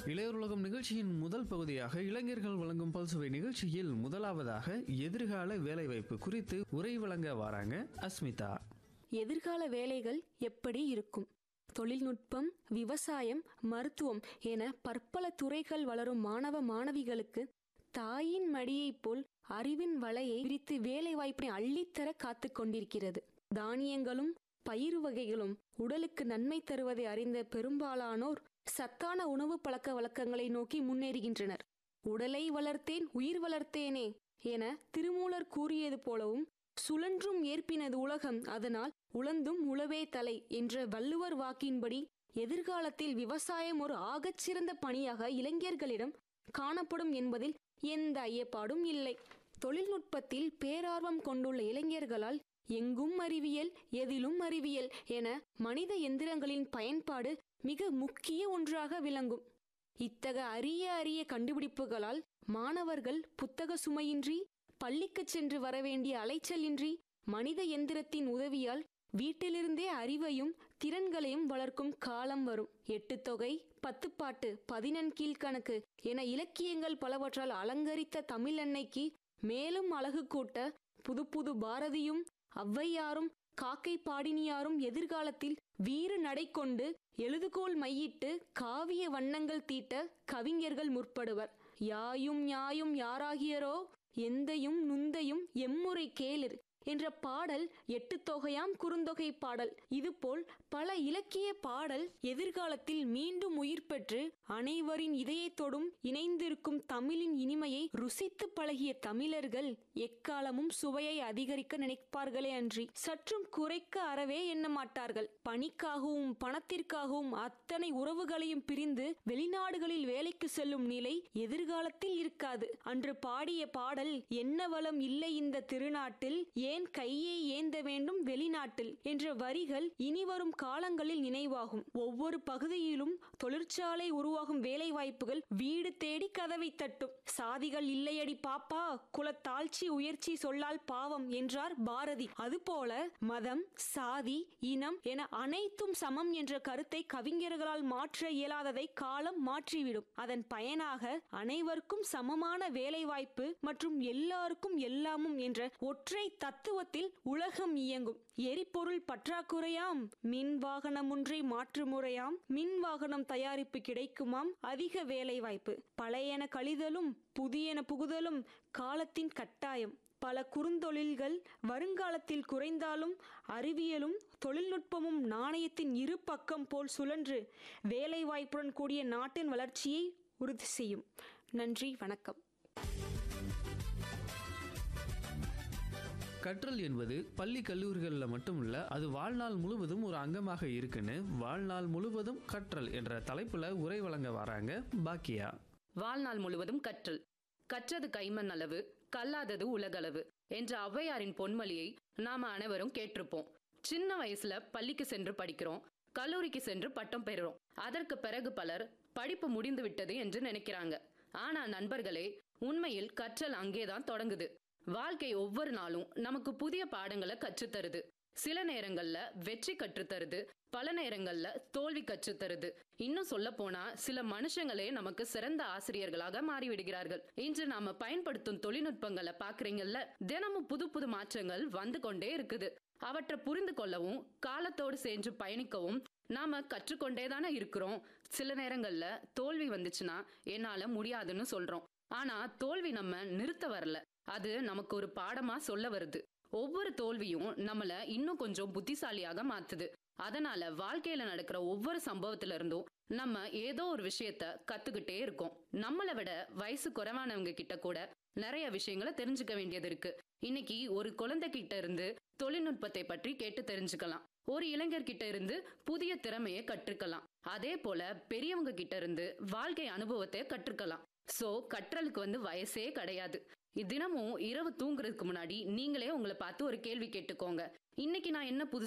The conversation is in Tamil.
இளையோருலகம் நிகழ்ச்சியின் முதல் பகுதியாக இளைஞர்கள் வழங்கும் பல்சுவை நிகழ்ச்சியில் முதலாவதாக எதிர்கால வேலைவாய்ப்பு குறித்து உரை வழங்க வராங்க அஸ்மிதா எதிர்கால வேலைகள் எப்படி இருக்கும் தொழில்நுட்பம் விவசாயம் மருத்துவம் என பற்பல துறைகள் வளரும் மாணவ மாணவிகளுக்கு தாயின் மடியைப் போல் அறிவின் வலையை விரித்து வேலை வாய்ப்பை அள்ளித்தர காத்து கொண்டிருக்கிறது தானியங்களும் பயிர் வகைகளும் உடலுக்கு நன்மை தருவதை அறிந்த பெரும்பாலானோர் சத்தான உணவு பழக்க வழக்கங்களை நோக்கி முன்னேறுகின்றனர் உடலை வளர்த்தேன் உயிர் வளர்த்தேனே என திருமூலர் கூறியது போலவும் சுழன்றும் ஏற்பினது உலகம் அதனால் உழந்தும் உழவே தலை என்ற வள்ளுவர் வாக்கின்படி எதிர்காலத்தில் விவசாயம் ஒரு ஆகச்சிறந்த பணியாக இளைஞர்களிடம் காணப்படும் என்பதில் எந்த ஐயப்பாடும் இல்லை தொழில்நுட்பத்தில் பேரார்வம் கொண்டுள்ள இளைஞர்களால் எங்கும் அறிவியல் எதிலும் அறிவியல் என மனித எந்திரங்களின் பயன்பாடு மிக முக்கிய ஒன்றாக விளங்கும் இத்தக அரிய அரிய கண்டுபிடிப்புகளால் மாணவர்கள் புத்தக சுமையின்றி பள்ளிக்குச் சென்று வரவேண்டிய அலைச்சலின்றி மனித எந்திரத்தின் உதவியால் வீட்டிலிருந்தே அறிவையும் திறன்களையும் வளர்க்கும் காலம் வரும் எட்டு தொகை பத்துப்பாட்டு பதினெண் கீழ்கணக்கு என இலக்கியங்கள் பலவற்றால் அலங்கரித்த தமிழ் அன்னைக்கு மேலும் அழகு கூட்ட புது புது பாரதியும் ஔவையாரும் காக்கை பாடினியாரும் எதிர்காலத்தில் வீறு நடை கொண்டு எழுதுகோல் மையிட்டு காவிய வண்ணங்கள் தீட்ட கவிஞர்கள் முற்படுவர் யாயும் யாயும் யாராகியரோ எந்தையும் நுந்தையும் எம்முறை கேளிர் என்ற பாடல் எட்டு தொகையாம் குறுந்தொகை பாடல் இதுபோல் பல இலக்கிய பாடல் எதிர்காலத்தில் மீண்டும் உயிர் பெற்று அனைவரின் இதயத்தோடும் இணைந்திருக்கும் தமிழின் இனிமையை ருசித்து பழகிய தமிழர்கள் எக்காலமும் சுவையை அதிகரிக்க நினைப்பார்களே அன்றி சற்றும் குறைக்க அறவே எண்ண மாட்டார்கள் பணிக்காகவும் பணத்திற்காகவும் அத்தனை உறவுகளையும் பிரிந்து வெளிநாடுகளில் வேலைக்கு செல்லும் நிலை எதிர்காலத்தில் இருக்காது அன்று பாடிய பாடல் என்ன வளம் இல்லை இந்த திருநாட்டில் ஏன் கையை ஏந்த வேண்டும் வெளிநாட்டில் என்ற வரிகள் இனிவரும் காலங்களில் நினைவாகும் ஒவ்வொரு பகுதியிலும் தொழிற்சாலை உருவாகும் வேலை வாய்ப்புகள் வீடு தேடி கதவை தட்டும் சாதிகள் இல்லையடி பாப்பா குலத்தாழ்ச்சி உயர்ச்சி சொல்லால் பாவம் என்றார் பாரதி அதுபோல மதம் சாதி இனம் என அனைத்தும் சமம் என்ற கருத்தை கவிஞர்களால் மாற்ற இயலாததை காலம் மாற்றிவிடும் அதன் பயனாக அனைவருக்கும் சமமான வேலைவாய்ப்பு மற்றும் எல்லாருக்கும் எல்லாமும் என்ற ஒற்றை தத்துவத்தில் உலகம் இயங்கும் எரிபொருள் பற்றாக்குறையாம் மின் வாகனம் ஒன்றை மாற்று முறையாம் மின் வாகனம் தயாரிப்பு கிடைக்குமாம் அதிக வேலைவாய்ப்பு பழையன கழிதலும் புதியன புகுதலும் காலத்தின் கட்டாயம் பல குறுந்தொழில்கள் வருங்காலத்தில் குறைந்தாலும் அறிவியலும் தொழில்நுட்பமும் நாணயத்தின் இரு பக்கம் போல் சுழன்று வேலைவாய்ப்புடன் கூடிய நாட்டின் வளர்ச்சியை உறுதி செய்யும் நன்றி வணக்கம் கற்றல் என்பது பள்ளி கல்லூரிகளில் மட்டும் இல்ல அது வாழ்நாள் முழுவதும் ஒரு அங்கமாக இருக்குன்னு வாழ்நாள் முழுவதும் கற்றல் என்ற தலைப்புல உரை வழங்க வராங்க பாக்கியா வாழ்நாள் முழுவதும் கற்றல் கற்றது கைமண் அளவு கல்லாதது உலகளவு என்ற ஔவையாரின் பொன்மொழியை நாம அனைவரும் கேட்டிருப்போம் சின்ன வயசுல பள்ளிக்கு சென்று படிக்கிறோம் கல்லூரிக்கு சென்று பட்டம் பெறுறோம் அதற்கு பிறகு பலர் படிப்பு முடிந்து விட்டது என்று நினைக்கிறாங்க ஆனா நண்பர்களே உண்மையில் கற்றல் அங்கேதான் தொடங்குது வாழ்க்கை ஒவ்வொரு நாளும் நமக்கு புதிய பாடங்களை கற்றுத்தருது சில நேரங்கள்ல வெற்றி கற்றுத்தருது பல நேரங்கள்ல தோல்வி கற்றுத்தருது இன்னும் சொல்ல போனா சில மனுஷங்களே நமக்கு சிறந்த ஆசிரியர்களாக மாறிவிடுகிறார்கள் இன்று நாம பயன்படுத்தும் தொழில்நுட்பங்களை பாக்குறீங்கல்ல தினமும் புது புது மாற்றங்கள் வந்து கொண்டே இருக்குது அவற்றை புரிந்து கொள்ளவும் காலத்தோடு சேர்ந்து பயணிக்கவும் நாம கற்றுக்கொண்டே தானே இருக்கிறோம் சில நேரங்கள்ல தோல்வி வந்துச்சுன்னா என்னால முடியாதுன்னு சொல்றோம் ஆனா தோல்வி நம்ம நிறுத்த வரல அது நமக்கு ஒரு பாடமா சொல்ல வருது ஒவ்வொரு தோல்வியும் நம்மள இன்னும் கொஞ்சம் புத்திசாலியாக மாத்துது அதனால வாழ்க்கையில நடக்கிற ஒவ்வொரு சம்பவத்துல இருந்தும் நம்ம ஏதோ ஒரு விஷயத்த கத்துக்கிட்டே இருக்கோம் நம்மளை விட வயசு குறைவானவங்க கிட்ட கூட நிறைய விஷயங்களை தெரிஞ்சுக்க வேண்டியது இருக்கு இன்னைக்கு ஒரு குழந்தை கிட்ட இருந்து தொழில்நுட்பத்தை பற்றி கேட்டு தெரிஞ்சுக்கலாம் ஒரு இளைஞர் கிட்ட இருந்து புதிய திறமையை கற்றுக்கலாம் அதே போல பெரியவங்க கிட்ட இருந்து வாழ்க்கை அனுபவத்தை கற்றுக்கலாம் சோ கற்றலுக்கு வந்து வயசே கிடையாது தினமும் இரவு தூங்குறதுக்கு முன்னாடி நீங்களே உங்களை பார்த்து ஒரு கேள்வி கேட்டுக்கோங்க இன்னைக்கு நான் என்ன புதுசு